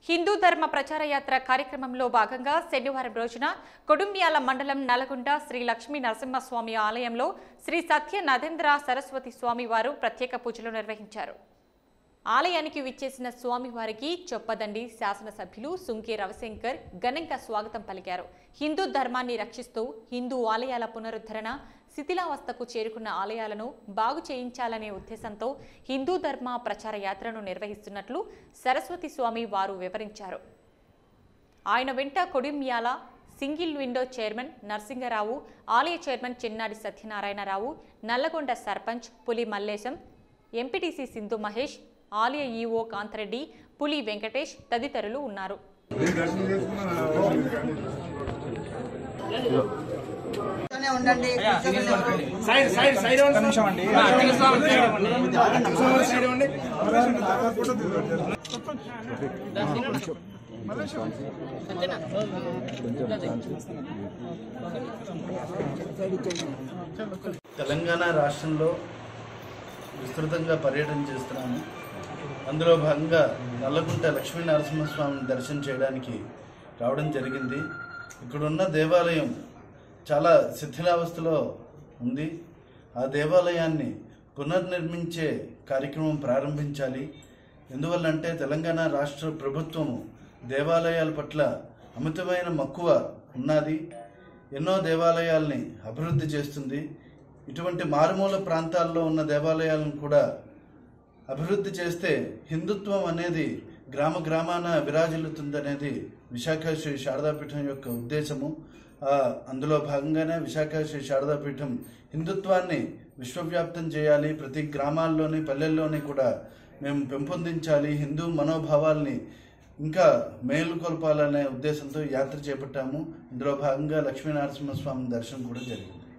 హిందూ ధర్మ ప్రచార యాత్ర కార్యక్రమంలో భాగంగా శనివారం రోజున కొడుంబ్యాల మండలం నల్గొండ శ్రీ లక్ష్మీ నరసింహస్వామి ఆలయంలో శ్రీ సత్య నరేంద్ర సరస్వతి స్వామి వారు ప్రత్యేక పూజలు నిర్వహించారు ఆలయానికి విచ్చేసిన స్వామివారికి చొప్పదండి శాసనసభ్యులు సుంకే రవిశంకర్ ఘనంగా స్వాగతం పలికారు హిందూ ధర్మాన్ని రక్షిస్తూ హిందూ ఆలయాల పునరుద్ధరణ శిథిలావస్థకు చేరుకున్న ఆలయాలను బాగు చేయించాలనే ఉద్దేశంతో హిందూ ధర్మ ప్రచార యాత్రను నిర్వహిస్తున్నట్లు సరస్వతి స్వామి వారు వివరించారు ఆయన వెంట Kodimyala single window chairman Narasingarao ఆలయ చైర్మన్ చిన్నాడి సత్యనారాయణరావు నల్లగొండ సర్పంచ్ పులి మల్లేశం ఎంపీటీసీ సింధు మహేష్ ఆలయ ఈఓ కాంతరెడ్డి పులి వెంకటేష్ తదితరులు ఉన్నారు కూర్చొనే ఉండండి కూర్చొనే ఉండండి. సైడ్ సైడ్ సైడ్ ఒక నిమిషం అండి సైడ్ ఇవ్వండి తెలంగాణ రాష్ట్రంలో విస్తృతంగా పర్యటన చేస్తున్నాము అందులో భాగంగా నల్లకుంట లక్ష్మీ నరసింహస్వామిని దర్శనం చేయడానికి రావడం జరిగింది ఇక్కడున్న దేవాలయం చాలా శిథిలావస్థలో ఉంది ఆ దేవాలయాన్ని పునర్నిర్మించే కార్యక్రమం ప్రారంభించాలి ఎందువల్లంటే తెలంగాణ రాష్ట్ర ప్రభుత్వము దేవాలయాల పట్ల అమితమైన మక్కువ ఉన్నది ఎన్నో దేవాలయాల్ని అభివృద్ధి చేస్తుంది ఇటువంటి మారుమూల ప్రాంతాల్లో ఉన్న దేవాలయాలను కూడా అభివృద్ధి చేస్తే హిందుత్వం అనేది గ్రామ గ్రామాన విరాజిల్లుతుందనేది విశాఖ శ్రీ శారదాపీఠం యొక్క ఉద్దేశము ఆ, అందులో భాగంగానే విశాఖ శ్రీ శారదాపీఠం హిందుత్వాన్ని విశ్వవ్యాప్తం చేయాలి ప్రతి గ్రామాల్లోని పల్లెల్లోని కూడా మేము పెంపొందించాలి హిందూ మనోభావాల్ని ఇంకా మేలుకొల్పాలనే ఉద్దేశంతో యాత్ర చేపట్టాము ఇందులో భాగంగా లక్ష్మీనరసింహస్వామి దర్శనం కూడా జరిగింది